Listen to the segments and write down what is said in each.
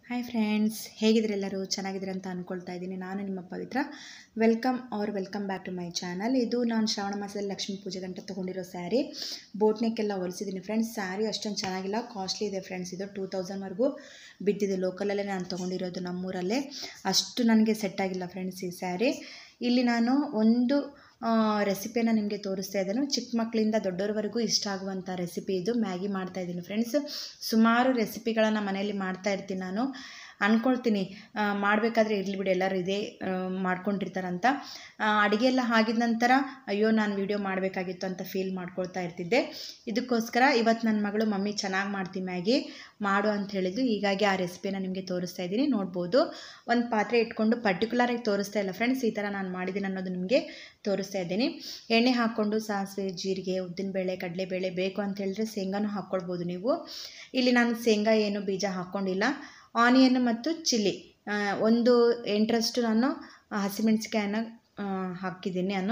hi friends ಹೇಗಿದ್ರೆ ಎಲ್ಲರೂ ಚೆನ್ನಾಗಿದ್ರೆ ಅಂತ ಅಂದ್ಕೊಳ್ತಾ ಇದ್ದೀನಿ ನಾನು ನಿಮ್ಮ ಪವಿತ್ರ ವೆಲ್ಕಮ್ ಆರ್ welcome back to my channel ಇದು ನಾನು ಶ್ರಾವಣ ಮಾಸದಲ್ಲಿ ಲಕ್ಷ್ಮೀ ಪೂಜೆ ಗಂಟೆ ತೊಗೊಂಡಿರೋ ಸ್ಯಾರಿ ಬೋಟ್ನೆಕ್ಕೆಲ್ಲ ಹೊಲಿಸಿದ್ದೀನಿ ಫ್ರೆಂಡ್ಸ್ ಸ್ಯಾರಿ ಅಷ್ಟೊಂದು ಚೆನ್ನಾಗಿಲ್ಲ ಕಾಸ್ಟ್ಲಿ ಇದೆ ಫ್ರೆಂಡ್ಸ್ ಇದು ಟೂ ತೌಸಂಡ್ವರೆಗೂ ಬಿದ್ದಿದೆ ಲೋಕಲಲ್ಲೇ ನಾನು ತೊಗೊಂಡಿರೋದು ನಮ್ಮೂರಲ್ಲೇ ಅಷ್ಟು ನನಗೆ ಸೆಟ್ ಆಗಿಲ್ಲ ಫ್ರೆಂಡ್ಸ್ ಈ ಸ್ಯಾರಿ ಇಲ್ಲಿ ನಾನು ಒಂದು ರೆಸಿಪಿಯನ್ನು ನಿಮಗೆ ತೋರಿಸ್ತಾ ಇದ್ದೇನೆ ಚಿಕ್ಕ ಮಕ್ಕಳಿಂದ ದೊಡ್ಡವರವರೆಗೂ ಇಷ್ಟ ಆಗುವಂಥ ರೆಸಿಪಿ ಇದು ಮ್ಯಾಗಿ ಮಾಡ್ತಾ ಇದ್ದೀನಿ ಫ್ರೆಂಡ್ಸ್ ಸುಮಾರು ರೆಸಿಪಿಗಳನ್ನು ಮನೆಯಲ್ಲಿ ಮಾಡ್ತಾ ಇರ್ತೀನಿ ನಾನು ಅಂದ್ಕೊಳ್ತೀನಿ ಮಾಡಬೇಕಾದ್ರೆ ಇರಲಿ ಬಿಡಿ ಎಲ್ಲರೂ ಇದೇ ಮಾಡ್ಕೊಂಡಿರ್ತಾರಂತ ಅಡುಗೆ ಎಲ್ಲ ಆಗಿದ ನಂತರ ಅಯ್ಯೋ ನಾನು ವೀಡಿಯೋ ಮಾಡಬೇಕಾಗಿತ್ತು ಅಂತ ಫೀಲ್ ಮಾಡ್ಕೊಳ್ತಾ ಇರ್ತಿದ್ದೆ ಇದಕ್ಕೋಸ್ಕರ ಇವತ್ತು ನನ್ನ ಮಗಳು ಮಮ್ಮಿ ಚೆನ್ನಾಗಿ ಮಾಡ್ತೀನಿ ಮ್ಯಾಗಿ ಮಾಡು ಅಂತ ಹೇಳಿದ್ದು ಹೀಗಾಗಿ ಆ ರೆಸಿಪಿನ ನಿಮಗೆ ತೋರಿಸ್ತಾ ಇದ್ದೀನಿ ನೋಡ್ಬೋದು ಒಂದು ಪಾತ್ರೆ ಇಟ್ಕೊಂಡು ಪರ್ಟಿಕ್ಯುಲರಾಗಿ ತೋರಿಸ್ತಾ ಇಲ್ಲ ಫ್ರೆಂಡ್ಸ್ ಈ ಥರ ನಾನು ಮಾಡಿದ್ದೀನಿ ಅನ್ನೋದು ನಿಮಗೆ ತೋರಿಸ್ತಾ ಇದ್ದೀನಿ ಎಣ್ಣೆ ಹಾಕ್ಕೊಂಡು ಸಾಸಿವೆ ಜೀರಿಗೆ ಉದ್ದಿನಬೇಳೆ ಕಡಲೆಬೇಳೆ ಬೇಕು ಅಂತ ಹೇಳಿದ್ರೆ ಶೇಂಗಾನು ಹಾಕ್ಕೊಳ್ಬೋದು ನೀವು ಇಲ್ಲಿ ನಾನು ಶೇಂಗಾ ಏನು ಬೀಜ ಹಾಕ್ಕೊಂಡಿಲ್ಲ ಆನಿಯನ್ ಮತ್ತು ಚಿಲ್ಲಿ ಒಂದು ಎಂಟರಷ್ಟು ನಾನು ಹಸಿಮೆಣಸಿಕಾಯನ್ನು ಹಾಕಿದ್ದೀನಿ ನಾನು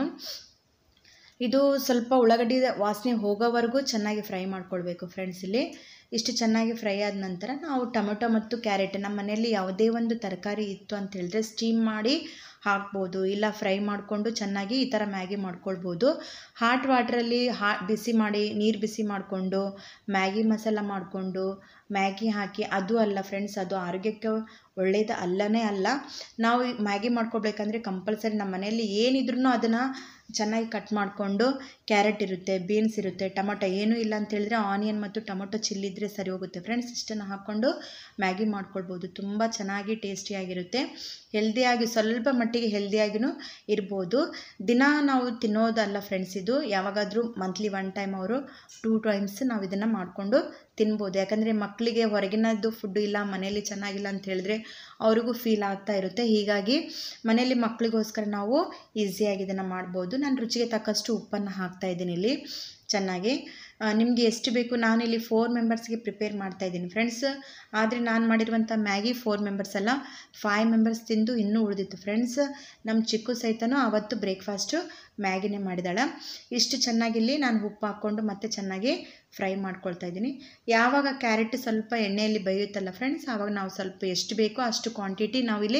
ಇದು ಸ್ವಲ್ಪ ಉಳ್ಳಾಗಡ್ಡಿ ವಾಸನೆ ಹೋಗೋವರೆಗೂ ಚೆನ್ನಾಗಿ ಫ್ರೈ ಮಾಡ್ಕೊಳ್ಬೇಕು ಫ್ರೆಂಡ್ಸ್ ಇಲ್ಲಿ ಇಷ್ಟು ಚೆನ್ನಾಗಿ ಫ್ರೈ ಆದ ನಂತರ ನಾವು ಟೊಮೆಟೊ ಮತ್ತು ಕ್ಯಾರೆಟ್ ನಮ್ಮ ಮನೆಯಲ್ಲಿ ಯಾವುದೇ ಒಂದು ತರಕಾರಿ ಇತ್ತು ಅಂತ ಹೇಳಿದ್ರೆ ಸ್ಟೀಮ್ ಮಾಡಿ ಹಾಕ್ಬೋದು ಇಲ್ಲ ಫ್ರೈ ಮಾಡಿಕೊಂಡು ಚೆನ್ನಾಗಿ ಈ ಥರ ಮ್ಯಾಗಿ ಮಾಡ್ಕೊಳ್ಬೋದು ಹಾಟ್ ವಾಟ್ರಲ್ಲಿ ಹಾ ಬಿಸಿ ಮಾಡಿ ನೀರು ಬಿಸಿ ಮಾಡಿಕೊಂಡು ಮ್ಯಾಗಿ ಮಸಾಲ ಮಾಡಿಕೊಂಡು ಮ್ಯಾಗಿ ಹಾಕಿ ಅದು ಅಲ್ಲ ಫ್ರೆಂಡ್ಸ್ ಅದು ಆರೋಗ್ಯಕ್ಕೆ ಒಳ್ಳೆಯದು ಅಲ್ಲನೇ ಅಲ್ಲ ನಾವು ಮ್ಯಾಗಿ ಮಾಡ್ಕೊಳ್ಬೇಕಂದ್ರೆ ಕಂಪಲ್ಸರಿ ನಮ್ಮ ಮನೆಯಲ್ಲಿ ಏನಿದ್ರೂ ಅದನ್ನು ಚೆನ್ನಾಗಿ ಕಟ್ ಮಾಡಿಕೊಂಡು ಕ್ಯಾರೆಟ್ ಇರುತ್ತೆ ಬೀನ್ಸ್ ಇರುತ್ತೆ ಟೊಮೊಟೊ ಏನೂ ಇಲ್ಲ ಅಂತ ಹೇಳಿದ್ರೆ ಆನಿಯನ್ ಮತ್ತು ಟೊಮೊಟೊ ಚಿಲ್ಲಿ ಇದ್ದರೆ ಸರಿ ಹೋಗುತ್ತೆ ಫ್ರೆಂಡ್ಸ್ ಇಷ್ಟನ್ನು ಹಾಕ್ಕೊಂಡು ಮ್ಯಾಗಿ ಮಾಡ್ಕೊಳ್ಬೋದು ತುಂಬ ಚೆನ್ನಾಗಿ ಟೇಸ್ಟಿಯಾಗಿರುತ್ತೆ ಹೆಲ್ದಿಯಾಗಿ ಸ್ವಲ್ಪ ಮಟ್ಟಿಗೆ ಹೆಲ್ದಿಯಾಗಿಯೂ ಇರ್ಬೋದು ದಿನ ನಾವು ತಿನ್ನೋದಲ್ಲ ಫ್ರೆಂಡ್ಸ್ ಇದು ಯಾವಾಗಾದರೂ ಮಂತ್ಲಿ ಒನ್ ಟೈಮ್ ಅವರು ಟೂ ಟೈಮ್ಸ್ ನಾವು ಇದನ್ನು ಮಾಡಿಕೊಂಡು ತಿನ್ಬೋದು ಯಾಕಂದರೆ ಮಕ್ಕಳಿಗೆ ಹೊರಗಿನದ್ದು ಫುಡ್ಡು ಇಲ್ಲ ಮನೆಯಲ್ಲಿ ಚೆನ್ನಾಗಿಲ್ಲ ಅಂತ ಹೇಳಿದ್ರೆ ಅವ್ರಿಗೂ ಫೀಲ್ ಆಗ್ತಾ ಇರುತ್ತೆ ಹೀಗಾಗಿ ಮನೆಯಲ್ಲಿ ಮಕ್ಕಳಿಗೋಸ್ಕರ ನಾವು ಈಸಿಯಾಗಿ ಇದನ್ನು ಮಾಡ್ಬೋದು ನಾನು ರುಚಿಗೆ ತಕ್ಕಷ್ಟು ಉಪ್ಪನ್ನು ಹಾಕ್ತಾ ಇದ್ದೀನಿ ಇಲ್ಲಿ ಚೆನ್ನಾಗಿ ನಿಮಗೆ ಎಷ್ಟು ಬೇಕು ನಾನು ಇಲ್ಲಿ ಫೋರ್ ಮೆಂಬರ್ಸ್ಗೆ ಪ್ರಿಪೇರ್ ಮಾಡ್ತಾ ಇದ್ದೀನಿ ಫ್ರೆಂಡ್ಸ್ ಆದರೆ ನಾನು ಮಾಡಿರುವಂಥ ಮ್ಯಾಗಿ ಫೋರ್ ಮೆಂಬರ್ಸ್ ಅಲ್ಲ ಫೈವ್ ಮೆಂಬರ್ಸ್ ತಿಂದು ಇನ್ನೂ ಉಳಿದಿತ್ತು ಫ್ರೆಂಡ್ಸ್ ನಮ್ಮ ಚಿಕ್ಕು ಸಹಿತನೂ ಅವತ್ತು ಬ್ರೇಕ್ಫಾಸ್ಟು ಮ್ಯಾಗಿನೇ ಮಾಡಿದಾಳೆ ಇಷ್ಟು ಚೆನ್ನಾಗಿಲ್ಲಿ ನಾನು ಉಪ್ಪು ಹಾಕ್ಕೊಂಡು ಮತ್ತೆ ಚೆನ್ನಾಗಿ ಫ್ರೈ ಮಾಡ್ಕೊಳ್ತಾ ಇದ್ದೀನಿ ಯಾವಾಗ ಕ್ಯಾರೆಟ್ ಸ್ವಲ್ಪ ಎಣ್ಣೆಯಲ್ಲಿ ಬೇಯುತ್ತಲ್ಲ ಫ್ರೆಂಡ್ಸ್ ಆವಾಗ ನಾವು ಸ್ವಲ್ಪ ಎಷ್ಟು ಬೇಕೋ ಅಷ್ಟು ಕ್ವಾಂಟಿಟಿ ನಾವಿಲ್ಲಿ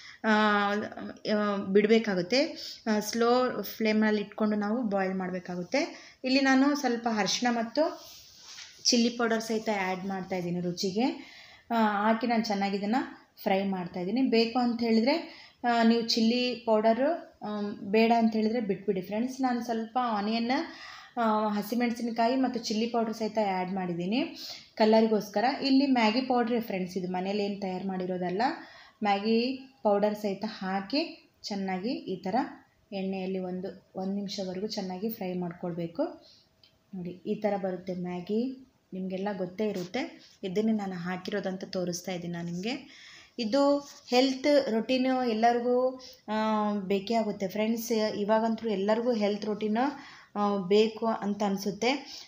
ಬಿಡಬೇಕಾಗುತ್ತೆ ಸ್ಲೋ ಫ್ಲೇಮಲ್ಲಿ ಇಟ್ಕೊಂಡು ನಾವು ಬಾಯ್ಲ್ ಮಾಡಬೇಕಾಗುತ್ತೆ ಇಲ್ಲಿ ನಾನು ಸ್ವಲ್ಪ ಅರಿಶಿಣ ಮತ್ತು ಚಿಲ್ಲಿ ಪೌಡರ್ ಸಹಿತ ಆ್ಯಡ್ ಮಾಡ್ತಾಯಿದ್ದೀನಿ ರುಚಿಗೆ ಹಾಕಿ ನಾನು ಚೆನ್ನಾಗಿ ಇದನ್ನು ಫ್ರೈ ಮಾಡ್ತಾಯಿದ್ದೀನಿ ಬೇಕು ಅಂತ ಹೇಳಿದರೆ ನೀವು ಚಿಲ್ಲಿ ಪೌಡರು ಬೇಡ ಅಂತ ಹೇಳಿದರೆ ಬಿಟ್ಬಿಡಿ ಫ್ರೆಂಡ್ಸ್ ನಾನು ಸ್ವಲ್ಪ ಆನಿಯನ್ನ ಹಸಿಮೆಣಸಿನಕಾಯಿ ಮತ್ತು ಚಿಲ್ಲಿ ಪೌಡ್ರ್ ಸಹಿತ ಆ್ಯಡ್ ಮಾಡಿದ್ದೀನಿ ಕಲರಿಗೋಸ್ಕರ ಇಲ್ಲಿ ಮ್ಯಾಗಿ ಪೌಡ್ರೇ ಫ್ರೆಂಡ್ಸ್ ಇದು ಮನೇಲಿ ಏನು ತಯಾರು ಮಾಡಿರೋದಲ್ಲ ಮ್ಯಾಗಿ ಪೌಡರ್ ಸಹಿತ ಹಾಕಿ ಚೆನ್ನಾಗಿ ಈ ಥರ ಎಣ್ಣೆಯಲ್ಲಿ ಒಂದು ಒಂದು ನಿಮಿಷವರೆಗೂ ಚೆನ್ನಾಗಿ ಫ್ರೈ ಮಾಡ್ಕೊಳ್ಬೇಕು ನೋಡಿ ಈ ಥರ ಬರುತ್ತೆ ಮ್ಯಾಗಿ ನಿಮಗೆಲ್ಲ ಗೊತ್ತೇ ಇರುತ್ತೆ ಇದನ್ನೇ ನಾನು ಹಾಕಿರೋದಂತ ತೋರಿಸ್ತಾ ಇದ್ದೀನಿ ನಾನು ನಿಮಗೆ ಇದು ಹೆಲ್ತ್ ರೊಟೀನು ಎಲ್ಲರಿಗೂ ಬೇಕೇ ಆಗುತ್ತೆ ಫ್ರೆಂಡ್ಸ್ ಇವಾಗಂತೂ ಎಲ್ಲರಿಗೂ ಹೆಲ್ತ್ ರೊಟೀನು ಬೇಕು ಅಂತ ಅನಿಸುತ್ತೆ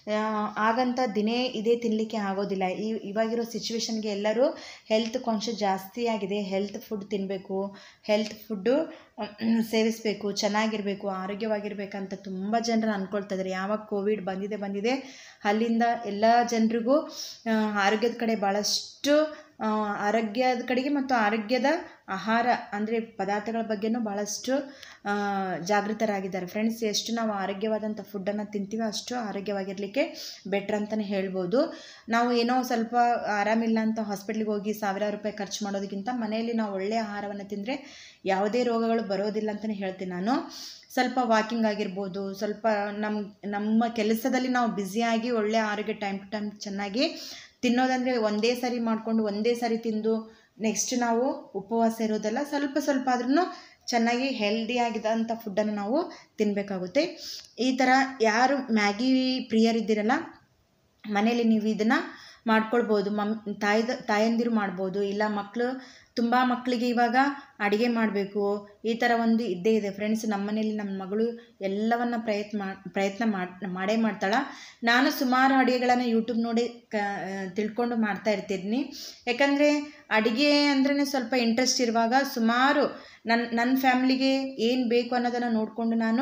ಹಾಗಂತ ದಿನೇ ಇದೇ ತಿನ್ನಲಿಕ್ಕೆ ಆಗೋದಿಲ್ಲ ಈ ಇವಾಗಿರೋ ಸಿಚುವೇಶನ್ಗೆ ಎಲ್ಲರೂ ಹೆಲ್ತ್ ಕಾನ್ಷಿಯಸ್ ಜಾಸ್ತಿ ಆಗಿದೆ ಹೆಲ್ತ್ ಫುಡ್ ತಿನ್ನಬೇಕು ಹೆಲ್ತ್ ಫುಡ್ಡು ಸೇವಿಸಬೇಕು ಚೆನ್ನಾಗಿರಬೇಕು ಆರೋಗ್ಯವಾಗಿರ್ಬೇಕಂತ ತುಂಬ ಜನರು ಅಂದ್ಕೊಳ್ತಾ ಇದ್ದಾರೆ ಯಾವಾಗ ಕೋವಿಡ್ ಬಂದಿದೆ ಬಂದಿದೆ ಅಲ್ಲಿಂದ ಎಲ್ಲ ಜನರಿಗೂ ಆರೋಗ್ಯದ ಕಡೆ ಭಾಳಷ್ಟು ಆರೋಗ್ಯದ ಕಡೆಗೆ ಮತ್ತು ಆರೋಗ್ಯದ ಆಹಾರ ಅಂದರೆ ಪದಾರ್ಥಗಳ ಬಗ್ಗೆನೂ ಭಾಳಷ್ಟು ಜಾಗೃತರಾಗಿದ್ದಾರೆ ಫ್ರೆಂಡ್ಸ್ ಎಷ್ಟು ನಾವು ಆರೋಗ್ಯವಾದಂಥ ಫುಡ್ಡನ್ನು ತಿಂತೀವೋ ಅಷ್ಟು ಆರೋಗ್ಯವಾಗಿರಲಿಕ್ಕೆ ಬೆಟ್ರ್ ಅಂತಲೇ ಹೇಳ್ಬೋದು ನಾವು ಏನೋ ಸ್ವಲ್ಪ ಆರಾಮಿಲ್ಲ ಅಂತ ಹಾಸ್ಪಿಟ್ಲಿಗೆ ಹೋಗಿ ಸಾವಿರಾರು ರೂಪಾಯಿ ಖರ್ಚು ಮಾಡೋದಕ್ಕಿಂತ ಮನೆಯಲ್ಲಿ ನಾವು ಒಳ್ಳೆಯ ಆಹಾರವನ್ನು ತಿಂದರೆ ಯಾವುದೇ ರೋಗಗಳು ಬರೋದಿಲ್ಲ ಅಂತಲೇ ಹೇಳ್ತೀನಿ ನಾನು ಸ್ವಲ್ಪ ವಾಕಿಂಗ್ ಆಗಿರ್ಬೋದು ಸ್ವಲ್ಪ ನಮ್ಮ ನಮ್ಮ ಕೆಲಸದಲ್ಲಿ ನಾವು ಬ್ಯುಸಿಯಾಗಿ ಒಳ್ಳೆಯ ಆರೋಗ್ಯ ಟೈಮ್ ಟು ಟೈಮ್ ಚೆನ್ನಾಗಿ ತಿನ್ನೋದಂದರೆ ಒಂದೇ ಸರಿ ಮಾಡಿಕೊಂಡು ಒಂದೇ ಸರಿ ತಿಂದು ನೆಕ್ಸ್ಟ್ ನಾವು ಉಪವಾಸ ಇರೋದಲ್ಲ ಸ್ವಲ್ಪ ಸ್ವಲ್ಪ ಆದ್ರೂ ಚೆನ್ನಾಗಿ ಹೆಲ್ದಿಯಾಗಿದ್ದಂಥ ಫುಡ್ಡನ್ನು ನಾವು ತಿನ್ನಬೇಕಾಗುತ್ತೆ ಈ ಥರ ಯಾರು ಮ್ಯಾಗಿ ಪ್ರಿಯರಿದ್ದೀರಲ್ಲ ಮನೇಲಿ ನೀವು ಇದನ್ನು ಮಾಡ್ಕೊಳ್ಬೋದು ಮಮ್ ತಾಯ್ದ ತಾಯಂದಿರು ಮಾಡ್ಬೋದು ಇಲ್ಲ ಮಕ್ಕಳು ತುಂಬ ಮಕ್ಕಳಿಗೆ ಇವಾಗ ಅಡುಗೆ ಮಾಡಬೇಕು ಈ ಥರ ಒಂದು ಇದ್ದೇ ಇದೆ ಫ್ರೆಂಡ್ಸ್ ನಮ್ಮ ಮನೇಲಿ ನಮ್ಮ ಮಗಳು ಎಲ್ಲವನ್ನು ಪ್ರಯತ್ನ ಪ್ರಯತ್ನ ಮಾಡಿ ಮಾಡೇ ಮಾಡ್ತಾಳೆ ನಾನು ಸುಮಾರು ಅಡುಗೆಗಳನ್ನು ಯೂಟ್ಯೂಬ್ ನೋಡಿ ಕ ತಿಳ್ಕೊಂಡು ಮಾಡ್ತಾ ಇರ್ತೀನಿ ಯಾಕಂದರೆ ಅಡುಗೆ ಅಂದ್ರೇ ಸ್ವಲ್ಪ ಇಂಟ್ರೆಸ್ಟ್ ಇರುವಾಗ ಸುಮಾರು ನನ್ನ ನನ್ನ ಫ್ಯಾಮ್ಲಿಗೆ ಏನು ಬೇಕು ಅನ್ನೋದನ್ನು ನೋಡಿಕೊಂಡು ನಾನು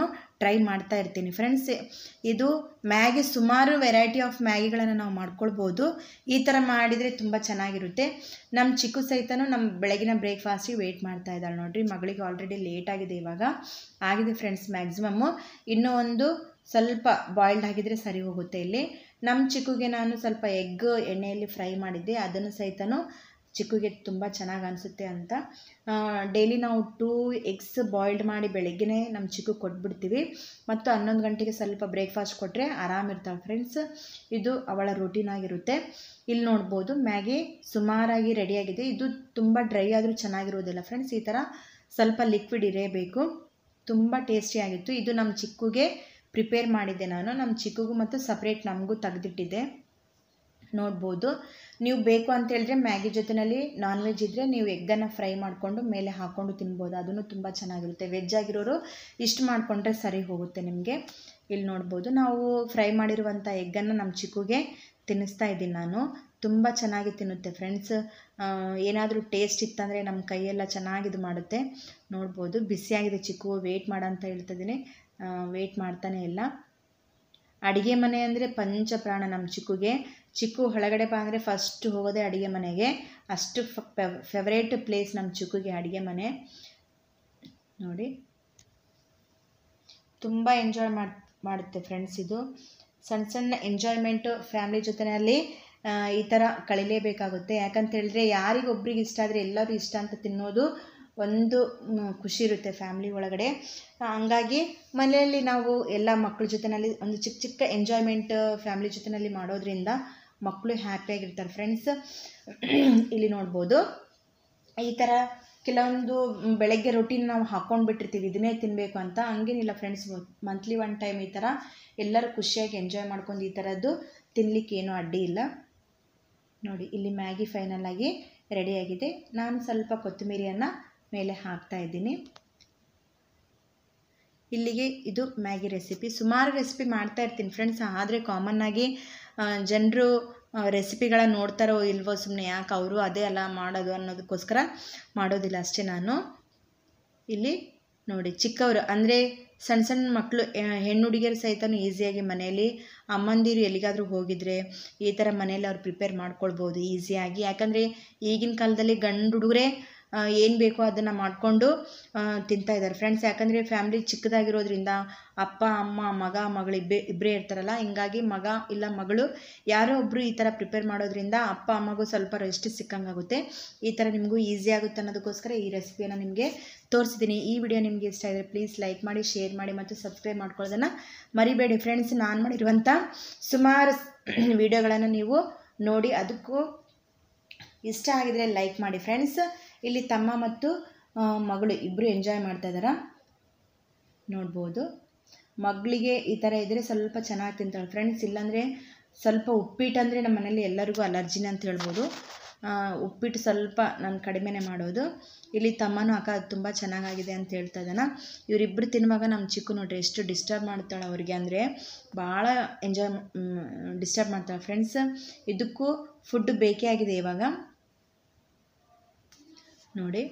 ಟ್ರೈ ಮಾಡ್ತಾ ಇರ್ತೀನಿ ಫ್ರೆಂಡ್ಸ್ ಇದು ಮ್ಯಾಗಿ ಸುಮಾರು ವೆರೈಟಿ ಆಫ್ ಮ್ಯಾಗಿಗಳನ್ನು ನಾವು ಮಾಡ್ಕೊಳ್ಬೋದು ಈ ಥರ ಮಾಡಿದರೆ ತುಂಬ ಚೆನ್ನಾಗಿರುತ್ತೆ ನಮ್ಮ ಚಿಕ್ಕು ಸಹಿತನೂ ನಮ್ಮ ಬೆಳಗಿನ ಬ್ರೇಕ್ಫಾಸ್ಟಿಗೆ ವೆಯ್ಟ್ ಮಾಡ್ತಾ ಇದ್ದಾಳೆ ನೋಡಿರಿ ಮಗಳಿಗೆ ಆಲ್ರೆಡಿ ಲೇಟ್ ಆಗಿದೆ ಇವಾಗ ಆಗಿದೆ ಫ್ರೆಂಡ್ಸ್ ಮ್ಯಾಕ್ಸಿಮಮ್ಮು ಇನ್ನೂ ಒಂದು ಸ್ವಲ್ಪ ಬಾಯ್ಲ್ಡ್ ಆಗಿದ್ರೆ ಸರಿ ಹೋಗುತ್ತೆ ಇಲ್ಲಿ ನಮ್ಮ ಚಿಕ್ಕುಗೆ ನಾನು ಸ್ವಲ್ಪ ಎಗ್ ಎಣ್ಣೆಯಲ್ಲಿ ಫ್ರೈ ಮಾಡಿದ್ದೆ ಅದನ್ನು ಸಹಿತನೂ ಚಿಕ್ಕುಗೆ ತುಂಬ ಚೆನ್ನಾಗಿ ಅನಿಸುತ್ತೆ ಅಂತ ಡೈಲಿ ನಾವು ಟೂ ಎಗ್ಸ್ ಬಾಯ್ಲ್ಡ್ ಮಾಡಿ ಬೆಳಗ್ಗೆನೇ ನಮ್ಮ ಚಿಕ್ಕು ಕೊಟ್ಬಿಡ್ತೀವಿ ಮತ್ತು ಹನ್ನೊಂದು ಗಂಟೆಗೆ ಸ್ವಲ್ಪ ಬ್ರೇಕ್ಫಾಸ್ಟ್ ಕೊಟ್ಟರೆ ಆರಾಮಿರ್ತಾಳೆ ಫ್ರೆಂಡ್ಸ್ ಇದು ಅವಳ ರೂಟೀನ್ ಆಗಿರುತ್ತೆ ಇಲ್ಲಿ ನೋಡ್ಬೋದು ಮ್ಯಾಗಿ ಸುಮಾರಾಗಿ ರೆಡಿಯಾಗಿದೆ ಇದು ತುಂಬ ಡ್ರೈ ಆದರೂ ಚೆನ್ನಾಗಿರೋದಿಲ್ಲ ಫ್ರೆಂಡ್ಸ್ ಈ ಥರ ಸ್ವಲ್ಪ ಲಿಕ್ವಿಡ್ ಇರಬೇಕು ತುಂಬ ಟೇಸ್ಟಿಯಾಗಿತ್ತು ಇದು ನಮ್ಮ ಚಿಕ್ಕುಗೆ ಪ್ರಿಪೇರ್ ಮಾಡಿದ್ದೆ ನಾನು ನಮ್ಮ ಚಿಕ್ಕಗೂ ಮತ್ತು ಸಪ್ರೇಟ್ ನಮಗೂ ತೆಗೆದಿಟ್ಟಿದ್ದೆ ನೋಡ್ಬೋದು ನೀವು ಬೇಕು ಅಂತ ಹೇಳಿದ್ರೆ ಮ್ಯಾಗಿ ಜೊತೆಯಲ್ಲಿ ನಾನ್ ವೆಜ್ ಇದ್ದರೆ ನೀವು ಎಗ್ಗನ್ನು ಫ್ರೈ ಮಾಡಿಕೊಂಡು ಮೇಲೆ ಹಾಕ್ಕೊಂಡು ತಿನ್ಬೋದು ಅದನ್ನು ತುಂಬ ಚೆನ್ನಾಗಿರುತ್ತೆ ವೆಜ್ ಆಗಿರೋರು ಇಷ್ಟು ಮಾಡಿಕೊಂಡ್ರೆ ಸರಿ ಹೋಗುತ್ತೆ ನಿಮಗೆ ಇಲ್ಲಿ ನೋಡ್ಬೋದು ನಾವು ಫ್ರೈ ಮಾಡಿರುವಂಥ ಎಗ್ಗನ್ನು ನಮ್ಮ ಚಿಕ್ಕುಗೆ ತಿನ್ನಿಸ್ತಾ ಇದ್ದೀನಿ ನಾನು ತುಂಬ ಚೆನ್ನಾಗಿ ತಿನ್ನುತ್ತೆ ಫ್ರೆಂಡ್ಸ್ ಏನಾದರೂ ಟೇಸ್ಟ್ ಇತ್ತಂದರೆ ನಮ್ಮ ಕೈಯೆಲ್ಲ ಚೆನ್ನಾಗಿ ಇದು ಮಾಡುತ್ತೆ ನೋಡ್ಬೋದು ಬಿಸಿಯಾಗಿದೆ ಚಿಕ್ಕು ವೆಯ್ಟ್ ಮಾಡ ಅಂತ ಹೇಳ್ತಿದ್ದೀನಿ ವೆಯ್ಟ್ ಮಾಡ್ತಾನೆ ಇಲ್ಲ ಅಡುಗೆ ಮನೆ ಅಂದರೆ ಪಂಚ ಪ್ರಾಣ ನಮ್ಮ ಚಿಕ್ಕುಗೆ ಚಿಕ್ಕು ಒಳಗಡೆ ಬಾ ಅಂದರೆ ಫಸ್ಟ್ ಹೋಗೋದೇ ಅಡುಗೆ ಮನೆಗೆ ಅಷ್ಟು ಫೆವರೇಟ್ ಪ್ಲೇಸ್ ನಮ್ಮ ಚಿಕ್ಕುಗೆ ಅಡುಗೆ ಮನೆ ನೋಡಿ ತುಂಬ ಎಂಜಾಯ್ ಮಾಡಿ ಮಾಡುತ್ತೆ ಫ್ರೆಂಡ್ಸ್ ಇದು ಸಣ್ಣ ಸಣ್ಣ ಎಂಜಾಯ್ಮೆಂಟು ಫ್ಯಾಮ್ಲಿ ಜೊತೆಯಲ್ಲಿ ಈ ಥರ ಕಳಿಲೇಬೇಕಾಗುತ್ತೆ ಯಾಕಂತ ಹೇಳಿದ್ರೆ ಯಾರಿಗೊಬ್ರಿಗೆ ಇಷ್ಟ ಆದರೆ ಎಲ್ಲರೂ ಇಷ್ಟ ಅಂತ ತಿನ್ನೋದು ಒಂದು ಖುಷಿ ಇರುತ್ತೆ ಫ್ಯಾಮ್ಲಿ ಒಳಗಡೆ ಹಂಗಾಗಿ ಮನೆಯಲ್ಲಿ ನಾವು ಎಲ್ಲ ಮಕ್ಕಳ ಜೊತೆಯಲ್ಲಿ ಒಂದು ಚಿಕ್ಕ ಚಿಕ್ಕ ಎಂಜಾಯ್ಮೆಂಟ್ ಫ್ಯಾಮ್ಲಿ ಜೊತೆಯಲ್ಲಿ ಮಾಡೋದ್ರಿಂದ ಮಕ್ಕಳು ಹ್ಯಾಪಿಯಾಗಿರ್ತಾರೆ ಫ್ರೆಂಡ್ಸ್ ಇಲ್ಲಿ ನೋಡ್ಬೋದು ಈ ಥರ ಕೆಲವೊಂದು ಬೆಳಗ್ಗೆ ರೊಟೀನ್ ನಾವು ಹಾಕ್ಕೊಂಡು ಬಿಟ್ಟಿರ್ತೀವಿ ಇದನ್ನೇ ತಿನ್ನಬೇಕು ಅಂತ ಹಂಗೇನಿಲ್ಲ ಫ್ರೆಂಡ್ಸ್ ಮಂತ್ಲಿ ಒನ್ ಟೈಮ್ ಈ ಥರ ಎಲ್ಲರೂ ಖುಷಿಯಾಗಿ ಎಂಜಾಯ್ ಮಾಡ್ಕೊಂಡು ಈ ಥರದ್ದು ತಿನ್ನಲಿಕ್ಕೆ ಏನೂ ಅಡ್ಡಿ ಇಲ್ಲ ನೋಡಿ ಇಲ್ಲಿ ಮ್ಯಾಗಿ ಫೈನಲ್ ಆಗಿ ರೆಡಿಯಾಗಿದೆ ನಾನು ಸ್ವಲ್ಪ ಕೊತ್ತಂಬರಿಯನ್ನು ಮೇಲೆ ಹಾಕ್ತಾ ಇದ್ದೀನಿ ಇಲ್ಲಿಗೆ ಇದು ಮ್ಯಾಗಿ ರೆಸಿಪಿ ಸುಮಾರು ರೆಸಿಪಿ ಮಾಡ್ತಾ ಇರ್ತೀನಿ ಫ್ರೆಂಡ್ಸ್ ಆದರೆ ಕಾಮನ್ನಾಗಿ ಜನರು ರೆಸಿಪಿಗಳ ನೋಡ್ತಾರೋ ಇಲ್ವೋ ಸುಮ್ಮನೆ ಯಾಕೆ ಅವರು ಅದೇ ಅಲ್ಲ ಮಾಡೋದು ಅನ್ನೋದಕ್ಕೋಸ್ಕರ ಮಾಡೋದಿಲ್ಲ ಅಷ್ಟೇ ನಾನು ಇಲ್ಲಿ ನೋಡಿ ಚಿಕ್ಕವರು ಅಂದರೆ ಸಣ್ಣ ಸಣ್ಣ ಮಕ್ಕಳು ಹೆಣ್ಣು ಹುಡುಗಿಯರು ಸಹಿತ ಈಸಿಯಾಗಿ ಮನೆಯಲ್ಲಿ ಅಮ್ಮಂದಿರು ಎಲ್ಲಿಗಾದರೂ ಹೋಗಿದ್ರೆ ಈ ಥರ ಮನೇಲಿ ಅವ್ರು ಪ್ರಿಪೇರ್ ಮಾಡ್ಕೊಳ್ಬೋದು ಈಸಿಯಾಗಿ ಯಾಕಂದರೆ ಈಗಿನ ಕಾಲದಲ್ಲಿ ಗಂಡು ಹುಡುಗರೇ ಏನು ಬೇಕೋ ಅದನ್ನು ಮಾಡಿಕೊಂಡು ತಿಂತಾ ಇದ್ದಾರೆ ಫ್ರೆಂಡ್ಸ್ ಯಾಕಂದರೆ ಫ್ಯಾಮ್ಲಿ ಚಿಕ್ಕದಾಗಿರೋದ್ರಿಂದ ಅಪ್ಪ ಅಮ್ಮ ಮಗ ಮಗಳು ಇಬ್ಬೇ ಇಬ್ಬರೇ ಇರ್ತಾರಲ್ಲ ಹಿಂಗಾಗಿ ಮಗ ಇಲ್ಲ ಮಗಳು ಯಾರೋ ಒಬ್ಬರು ಈ ಥರ ಪ್ರಿಪೇರ್ ಮಾಡೋದ್ರಿಂದ ಅಪ್ಪ ಅಮ್ಮಗೂ ಸ್ವಲ್ಪ ರೆಸ್ಟ್ ಸಿಕ್ಕಂಗಾಗುತ್ತೆ ಈ ಥರ ನಿಮಗೂ ಈಸಿ ಆಗುತ್ತೆ ಅನ್ನೋದಕ್ಕೋಸ್ಕರ ಈ ರೆಸಿಪಿಯನ್ನು ನಿಮಗೆ ತೋರಿಸಿದ್ದೀನಿ ಈ ವಿಡಿಯೋ ನಿಮಗೆ ಇಷ್ಟ ಆದರೆ ಪ್ಲೀಸ್ ಲೈಕ್ ಮಾಡಿ ಶೇರ್ ಮಾಡಿ ಮತ್ತು ಸಬ್ಸ್ಕ್ರೈಬ್ ಮಾಡ್ಕೊಳ್ಳೋದನ್ನು ಮರಿಬೇಡಿ ಫ್ರೆಂಡ್ಸ್ ನಾನು ಮಾಡಿರುವಂಥ ಸುಮಾರು ವಿಡಿಯೋಗಳನ್ನು ನೀವು ನೋಡಿ ಅದಕ್ಕೂ ಇಷ್ಟ ಆಗಿದರೆ ಲೈಕ್ ಮಾಡಿ ಫ್ರೆಂಡ್ಸ್ ಇಲ್ಲಿ ತಮ್ಮ ಮತ್ತು ಮಗಳು ಇಬ್ಬರು ಎಂಜಾಯ್ ಮಾಡ್ತಾ ಇದ್ದಾರೆ ನೋಡ್ಬೋದು ಮಗಳಿಗೆ ಈ ಥರ ಇದ್ದರೆ ಸ್ವಲ್ಪ ಚೆನ್ನಾಗಿ ತಿಂತಾಳೆ ಫ್ರೆಂಡ್ಸ್ ಇಲ್ಲಾಂದರೆ ಸ್ವಲ್ಪ ಉಪ್ಪಿಟ್ಟು ಅಂದರೆ ನಮ್ಮ ಮನೇಲಿ ಎಲ್ಲರಿಗೂ ಅಲರ್ಜಿನೇ ಅಂತ ಹೇಳ್ಬೋದು ಉಪ್ಪಿಟ್ಟು ಸ್ವಲ್ಪ ನಾನು ಕಡಿಮೆನೇ ಮಾಡೋದು ಇಲ್ಲಿ ತಮ್ಮನೂ ಅಕ್ಕ ತುಂಬ ಚೆನ್ನಾಗಾಗಿದೆ ಅಂತ ಹೇಳ್ತಾ ಇದ್ದಾನ ಇವರಿಬ್ಬರು ತಿನ್ನುವಾಗ ನಮ್ಮ ಚಿಕ್ಕು ನೋಡ್ರಿ ಎಷ್ಟು ಡಿಸ್ಟರ್ಬ್ ಮಾಡ್ತಾಳೆ ಅವ್ರಿಗೆ ಅಂದರೆ ಭಾಳ ಎಂಜಾಯ್ ಡಿಸ್ಟರ್ಬ್ ಮಾಡ್ತಾಳೆ ಫ್ರೆಂಡ್ಸ್ ಇದಕ್ಕೂ ಫುಡ್ ಬೇಕೇ ಆಗಿದೆ ಇವಾಗ ನೋಡಿ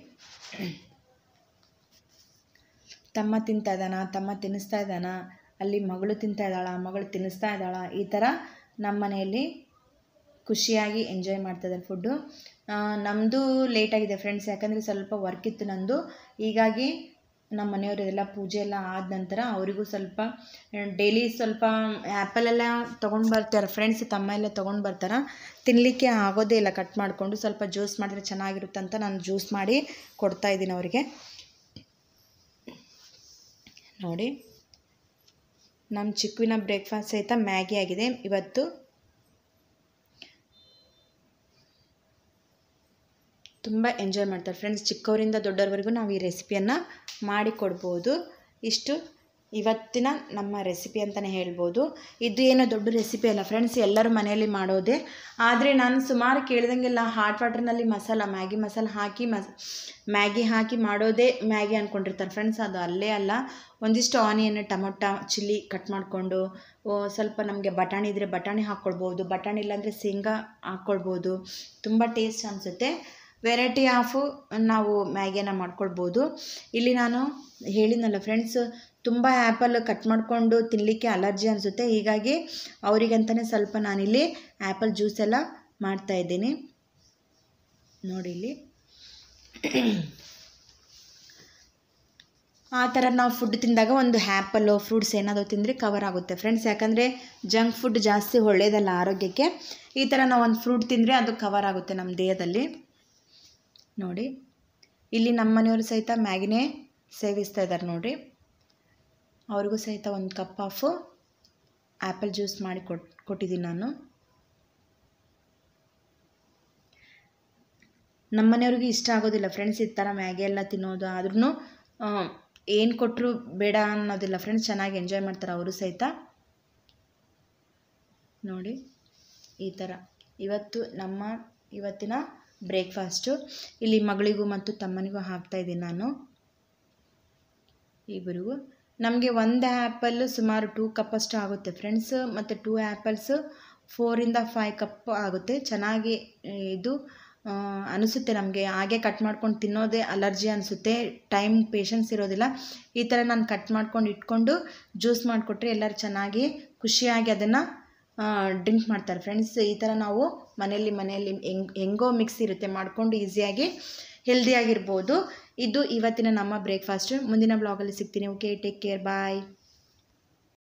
ತಮ್ಮ ತಿಂತಾ ಇದ್ದಾನ ತಮ್ಮ ತಿನ್ನಿಸ್ತಾ ಇದ್ದಾನ ಅಲ್ಲಿ ಮಗಳು ತಿಂತಾ ಇದ್ದಾಳ ಮಗಳು ತಿನ್ನಿಸ್ತಾ ಇದ್ದಾಳ ಈ ಥರ ನಮ್ಮ ಮನೆಯಲ್ಲಿ ಖುಷಿಯಾಗಿ ಎಂಜಾಯ್ ಮಾಡ್ತಾಯಿದ್ದಾರೆ ಫುಡ್ಡು ನಮ್ಮದು ಲೇಟಾಗಿದೆ ಫ್ರೆಂಡ್ಸ್ ಯಾಕಂದರೆ ಸ್ವಲ್ಪ ವರ್ಕ್ ಇತ್ತು ನಂದು ಹೀಗಾಗಿ ನಮ್ಮ ಮನೆಯವರೆಲ್ಲ ಪೂಜೆ ಎಲ್ಲ ಆದ ನಂತರ ಅವರಿಗೂ ಸ್ವಲ್ಪ ಡೈಲಿ ಸ್ವಲ್ಪ ಆ್ಯಪಲೆಲ್ಲ ತೊಗೊಂಡು ಬರ್ತಾರೆ ಫ್ರೆಂಡ್ಸ್ ತಮ್ಮ ಎಲ್ಲ ತೊಗೊಂಡು ಬರ್ತಾರೆ ತಿನ್ನಲಿಕ್ಕೆ ಆಗೋದೇ ಇಲ್ಲ ಕಟ್ ಮಾಡಿಕೊಂಡು ಸ್ವಲ್ಪ ಜ್ಯೂಸ್ ಮಾಡಿದ್ರೆ ಚೆನ್ನಾಗಿರುತ್ತೆ ಅಂತ ನಾನು ಜ್ಯೂಸ್ ಮಾಡಿ ಕೊಡ್ತಾ ಇದ್ದೀನಿ ಅವರಿಗೆ ನೋಡಿ ನಮ್ಮ ಚಿಕ್ಕುವಿನ ಬ್ರೇಕ್ಫಾಸ್ಟ್ ಸಹಿತ ಮ್ಯಾಗಿ ಆಗಿದೆ ಇವತ್ತು ತುಂಬ ಎಂಜಾಯ್ ಮಾಡ್ತಾರೆ ಫ್ರೆಂಡ್ಸ್ ಚಿಕ್ಕವರಿಂದ ದೊಡ್ಡವರೆಗೂ ನಾವು ಈ ರೆಸಿಪಿಯನ್ನು ಮಾಡಿಕೊಡ್ಬೋದು ಇಷ್ಟು ಇವತ್ತಿನ ನಮ್ಮ ರೆಸಿಪಿ ಅಂತಲೇ ಹೇಳ್ಬೋದು ಇದು ಏನೋ ದೊಡ್ಡ ರೆಸಿಪಿ ಅಲ್ಲ ಫ್ರೆಂಡ್ಸ್ ಎಲ್ಲರೂ ಮನೆಯಲ್ಲಿ ಮಾಡೋದೇ ಆದರೆ ನಾನು ಸುಮಾರು ಕೇಳಿದಂಗೆಲ್ಲ ಹಾಟ್ ವಾಟರ್ನಲ್ಲಿ ಮಸಾಲ ಮ್ಯಾಗಿ ಮಸಾಲ ಹಾಕಿ ಮಸ್ ಮ್ಯಾಗಿ ಹಾಕಿ ಮಾಡೋದೇ ಮ್ಯಾಗಿ ಅಂದ್ಕೊಂಡಿರ್ತಾರೆ ಫ್ರೆಂಡ್ಸ್ ಅದು ಅಲ್ಲೇ ಅಲ್ಲ ಒಂದಿಷ್ಟು ಆನಿಯನ್ ಟೊಮೊಟೊ ಚಿಲ್ಲಿ ಕಟ್ ಮಾಡಿಕೊಂಡು ಸ್ವಲ್ಪ ನಮಗೆ ಬಟಾಣಿ ಇದ್ದರೆ ಬಟಾಣಿ ಹಾಕ್ಕೊಳ್ಬೋದು ಬಟಾಣಿ ಇಲ್ಲಾಂದರೆ ಶೇಂಗಾ ಹಾಕ್ಕೊಳ್ಬೋದು ತುಂಬ ಟೇಸ್ಟ್ ಅನಿಸುತ್ತೆ ವೆರೈಟಿ ಆಫು ನಾವು ಮ್ಯಾಗಿಯನ್ನು ಮಾಡ್ಕೊಳ್ಬೋದು ಇಲ್ಲಿ ನಾನು ಹೇಳಿದ್ನಲ್ಲ ಫ್ರೆಂಡ್ಸ್ ತುಂಬ ಆ್ಯಪಲ್ ಕಟ್ ಮಾಡಿಕೊಂಡು ತಿನ್ನಲಿಕ್ಕೆ ಅಲರ್ಜಿ ಅನಿಸುತ್ತೆ ಹೀಗಾಗಿ ಅವರಿಗಂತಲೇ ಸ್ವಲ್ಪ ನಾನಿಲ್ಲಿ ಆ್ಯಪಲ್ ಜ್ಯೂಸ್ ಎಲ್ಲ ಮಾಡ್ತಾಯಿದ್ದೀನಿ ನೋಡಿ ಇಲ್ಲಿ ಆ ಥರ ನಾವು ಫುಡ್ ತಿಂದಾಗ ಒಂದು ಆ್ಯಪಲ್ಲು ಫ್ರೂಟ್ಸ್ ಏನಾದರೂ ತಿಂದರೆ ಕವರ್ ಆಗುತ್ತೆ ಫ್ರೆಂಡ್ಸ್ ಯಾಕಂದರೆ ಜಂಕ್ ಫುಡ್ ಜಾಸ್ತಿ ಒಳ್ಳೆಯದಲ್ಲ ಆರೋಗ್ಯಕ್ಕೆ ಈ ಥರ ನಾವು ಒಂದು ಫ್ರೂಟ್ ತಿಂದರೆ ಅದು ಕವರ್ ಆಗುತ್ತೆ ನಮ್ಮ ದೇಹದಲ್ಲಿ ನೋಡಿ ಇಲ್ಲಿ ನಮ್ಮ ಮನೆಯವರು ಸಹಿತ ಮ್ಯಾಗಿನೇ ಸೇವಿಸ್ತಾ ಇದ್ದಾರೆ ನೋಡಿ ಅವ್ರಿಗೂ ಸಹಿತ ಒಂದು ಕಪ್ ಆಫು ಆ್ಯಪಲ್ ಜ್ಯೂಸ್ ಮಾಡಿ ಕೊಟ್ ಕೊಟ್ಟಿದ್ದೀನಿ ನಾನು ನಮ್ಮ ಮನೆಯವ್ರಿಗೆ ಇಷ್ಟ ಆಗೋದಿಲ್ಲ ಫ್ರೆಂಡ್ಸ್ ಈ ಥರ ಮ್ಯಾಗಿ ಎಲ್ಲ ತಿನ್ನೋದು ಆದ್ರೂ ಏನು ಕೊಟ್ಟರು ಬೇಡ ಅನ್ನೋದಿಲ್ಲ ಫ್ರೆಂಡ್ಸ್ ಚೆನ್ನಾಗಿ ಎಂಜಾಯ್ ಮಾಡ್ತಾರೆ ಅವರು ಸಹಿತ ನೋಡಿ ಈ ಥರ ಇವತ್ತು ನಮ್ಮ ಇವತ್ತಿನ ಬ್ರೇಕ್ಫಾಸ್ಟು ಇಲ್ಲಿ ಮಗಳಿಗೂ ಮತ್ತು ತಮ್ಮನಿಗೂ ಹಾಕ್ತಾಯಿದ್ದೀನಿ ನಾನು ಇಬ್ಬರಿಗೂ ನಮಗೆ ಒಂದು ಆ್ಯಪಲ್ಲು ಸುಮಾರು ಟೂ ಕಪ್ಪಷ್ಟು ಆಗುತ್ತೆ ಫ್ರೆಂಡ್ಸ್ ಮತ್ತು ಟೂ ಆ್ಯಪಲ್ಸು ಫೋರಿಂದ ಫೈವ್ ಕಪ್ ಆಗುತ್ತೆ ಚೆನ್ನಾಗಿ ಇದು ಅನಿಸುತ್ತೆ ನಮಗೆ ಹಾಗೆ ಕಟ್ ಮಾಡ್ಕೊಂಡು ತಿನ್ನೋದೇ ಅಲರ್ಜಿ ಅನಿಸುತ್ತೆ ಟೈಮ್ ಪೇಷನ್ಸ್ ಇರೋದಿಲ್ಲ ಈ ಥರ ನಾನು ಕಟ್ ಮಾಡ್ಕೊಂಡು ಇಟ್ಕೊಂಡು ಜ್ಯೂಸ್ ಮಾಡಿಕೊಟ್ರೆ ಎಲ್ಲರೂ ಚೆನ್ನಾಗಿ ಖುಷಿಯಾಗಿ ಅದನ್ನು ಡ್ರಿಂಕ್ ಮಾಡ್ತಾರೆ ಫ್ರೆಂಡ್ಸ್ ಈ ಥರ ನಾವು ಮನೆಯಲ್ಲಿ ಮನೆಯಲ್ಲಿ ಹೆಂಗ್ ಹೆಂಗೋ ಮಿಕ್ಸ್ ಇರುತ್ತೆ ಮಾಡಿಕೊಂಡು ಈಸಿಯಾಗಿ ಹೆಲ್ದಿಯಾಗಿರ್ಬೋದು ಇದು ಇವತ್ತಿನ ನಮ್ಮ ಬ್ರೇಕ್ಫಾಸ್ಟು ಮುಂದಿನ ಬ್ಲಾಗಲ್ಲಿ ಸಿಗ್ತೀನಿ ಓಕೆ ಟೇಕ್ ಕೇರ್ ಬಾಯ್